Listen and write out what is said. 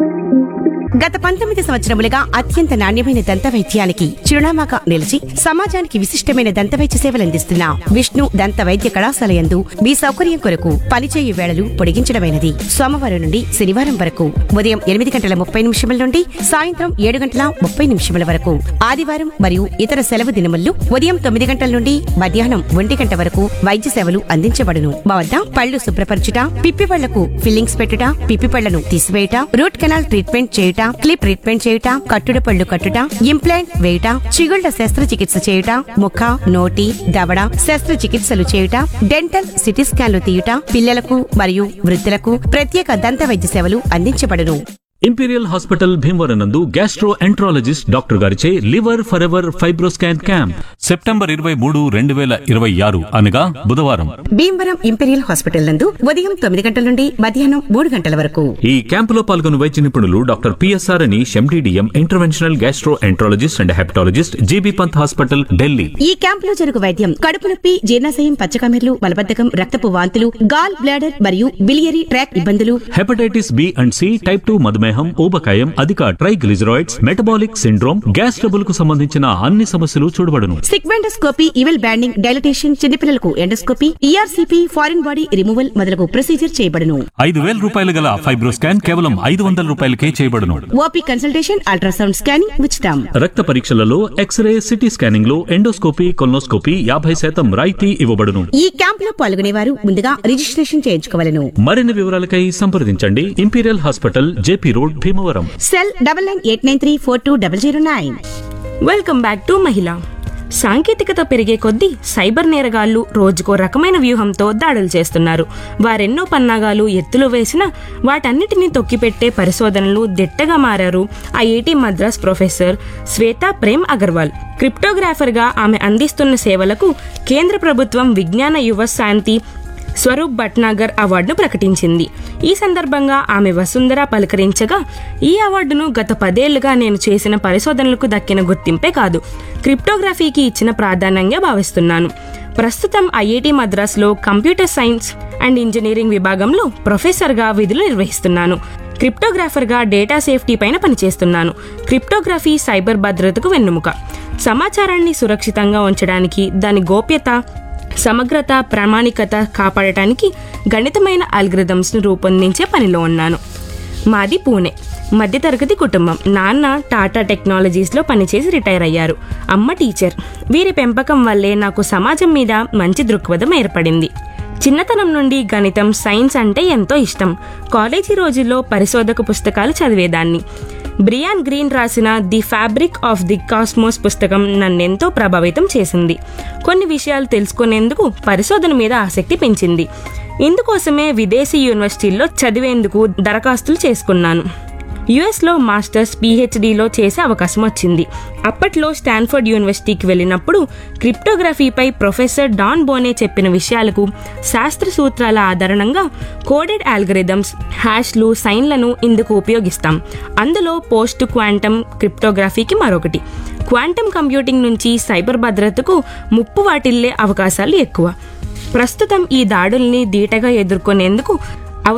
గత పంతొమ్మిది సంవత్సరములుగా అత్యంత నాణ్యమైన దంత వైద్యానికి చిరునామాగా నిలిచి సమాజానికి విశిష్టమైన దంత వైద్య సేవలందిస్తున్న విష్ణు దంత వైద్య కళాశాల యందు మీ సౌకర్యం కొరకు పనిచేయు వేళలు పొడిగించడమైనది సోమవారం నుండి శనివారం వరకు ఉదయం ఎనిమిది గంటల ముప్పై నిమిషముల నుండి సాయంత్రం ఏడు గంటల ముప్పై నిమిషముల వరకు ఆదివారం మరియు ఇతర సెలవు దినముల్లో ఉదయం తొమ్మిది గంటల నుండి మధ్యాహ్నం ఒంటి గంట వరకు వైద్య సేవలు అందించబడును మా వద్ద పళ్ళు శుభ్రపరచుట పిప్పి పళ్లకు ఫిల్లింగ్స్ పెట్టుట పిప్పి పళ్లను తీసివేయుట రూట్ కెనాల్ ట్రీట్మెంట్ చేయుట క్లిప్ ట్రీట్మెంట్ చేయుట కట్టుడు పళ్ళు కట్టుట ఇంప్లాంట్ వేయుట చిగుళ్ల శస్త్రచికిత్స చేయుట ముఖ నోటి దవడ శస్త్రచికిత్సలు చేయుట డెంటల్ సిటీ స్కాన్లు తీయుట పిల్లలకు మరియు వృద్ధులకు ప్రత్యేక దంత వైద్య సేవలు అందించబడును ఇంపీరియల్ హాస్పిటల్ భీమవరం నందు గ్యాస్ట్రో ఎంట్రాలజిస్ట్ డాక్టర్ గారిచే liver for ever fibroscan camp September ఇరవై మూడు రెండు వేల ఇరవై ఆరు అనగా బుధవారం భీమవరం ఇంపీరియల్ హాస్పిటల్ నందు ఉదయం తొమ్మిది గంటల నుండి మధ్యాహ్నం మూడు గంటల వరకు ఈ క్యాంపులో పాల్గొన్న వైద్య నిపుణులు doctor PSR Anish MD DM interventional gastroenterologist and hepatologist GB Pant hospital Delhi ఈ క్యాంపులో జరుగు వైద్యం కడుపు నొప్పి జీర్ణాశయం పచ్చకమెర్లు మలబద్ధకం రక్తపు వాంతులు గాల్ బ్లాడర్ మరియు బిలియరీ ట్రాక్ ఇబ్బందులు hepatitis B and C type two మధుమేహం ఊబకాయం అధిక triglycerides metabolic syndrome gas trouble కు సంబంధించిన అన్ని సమస్యలు చూడబడును సిగ్మెండోస్కోపీ ఇవెల్ బ్యాండింగ్ డైలటేషన్ చిన్నపిల్లలకు endoscopy ERCP foreign body removal మొదలగు ప్రొసీజర్ చేయబడును ఐదు వేల రూపాయలు గల ఫైబ్రోస్కాన్ కేవలం ఐదు వందల రూపాయలకే చేయబడును ఓపీ కన్సల్టేషన్ అల్ట్రాసౌండ్ స్కానింగ్ ఉచితం రక్త పరీక్షలలో ఎక్స్రే సిటీ స్కానింగ్ లో ఎండోస్కోపీ కొల్నోస్కోపీ యాభై శాతం రాయితీ ఇవ్వబడును ఈ క్యాంపులో పాల్గొనేవారు ముందుగా రిజిస్ట్రేషన్ చేయించుకోవాలను మరిన్ని వివరాలకై సంప్రదించండి Imperial hospital JP road Bhimavaram cell double nine eight nine three four two double zero nine welcome back to మహిళ సాంకేతికత పెరిగే కొద్దీ సైబర్ నేరగాళ్లు రోజుకో రకమైన వ్యూహంతో దాడులు చేస్తున్నారు వారెన్నో పన్నాగాలు ఎత్తులు వేసినా వాటన్నిటిని తొక్కిపెట్టే పరిశోధనలు దిట్టగా మారారు ఐఐటి మద్రాస్ ప్రొఫెసర్ శ్వేతా ప్రేమ్ అగర్వాల్ క్రిప్టోగ్రాఫర్గా ఆమె అందిస్తున్న సేవలకు కేంద్ర ప్రభుత్వం విజ్ఞాన యువ శాంతి స్వరూప్ భట్నాగర్ అవార్డును ప్రకటించింది ఈ సందర్భంగా ఆమె వసుంధర పలకరించగా ఈ అవార్డును గత పదేళ్లుగా నేను చేసిన పరిశోధనలకు దక్కిన గుర్తింపే కాదు క్రిప్టోగ్రఫీకి ఇచ్చిన ప్రాధాన్యంగా భావిస్తున్నాను ప్రస్తుతం ఐఐటి మద్రాస్లో కంప్యూటర్ సైన్స్ అండ్ ఇంజనీరింగ్ విభాగంలో ప్రొఫెసర్గా విధులు నిర్వహిస్తున్నాను క్రిప్టోగ్రాఫర్గా డేటా సేఫ్టీ పైన పనిచేస్తున్నాను క్రిప్టోగ్రఫీ సైబర్ భద్రతకు వెన్నుముక సమాచారాన్ని సురక్షితంగా ఉంచడానికి దాని గోప్యత సమగ్రత ప్రామాణికత కాపాడటానికి గణితమైన అల్గ్రిథమ్స్ను రూపొందించే పనిలో ఉన్నాను మాది పూణే మధ్యతరగతి కుటుంబం నాన్న టాటా టెక్నాలజీస్లో పనిచేసి రిటైర్ అయ్యారు అమ్మ టీచర్ వీరి పెంపకం వల్లే నాకు సమాజం మీద మంచి దృక్పథం ఏర్పడింది చిన్నతనం నుండి గణితం సైన్స్ అంటే ఎంతో ఇష్టం కాలేజీ రోజుల్లో పరిశోధక పుస్తకాలు చదివేదాన్ని బ్రియాన్ గ్రీన్ రాసిన the fabric of the cosmos పుస్తకం నన్నెంతో ప్రభావితం చేసింది కొన్ని విషయాలు తెలుసుకునేందుకు పరిశోధన మీద ఆసక్తి పెంచింది ఇందుకోసమే విదేశీ యూనివర్సిటీల్లో చదివేందుకు దరఖాస్తులు చేసుకున్నాను యుఎస్లో మాస్టర్స్ పీహెచ్డీలో చేసే అవకాశం వచ్చింది అప్పట్లో స్టాన్ఫర్డ్ యూనివర్సిటీకి వెళ్ళినప్పుడు క్రిప్టోగ్రఫీపై ప్రొఫెసర్ డాన్ బోనే చెప్పిన విషయాలకు శాస్త్ర సూత్రాల ఆధారంగా కోడెడ్ ఆల్గరిథమ్స్ హ్యాష్లు సైన్లను ఇందుకు ఉపయోగిస్తాం అందులో పోస్ట్ క్వాంటమ్ క్రిప్టోగ్రఫీకి మరొకటి క్వాంటమ్ కంప్యూటింగ్ నుంచి సైబర్ భద్రతకు ముప్పు వాటిల్లే అవకాశాలు ఎక్కువ ప్రస్తుతం ఈ దాడుల్ని ధీటగా ఎదుర్కొనేందుకు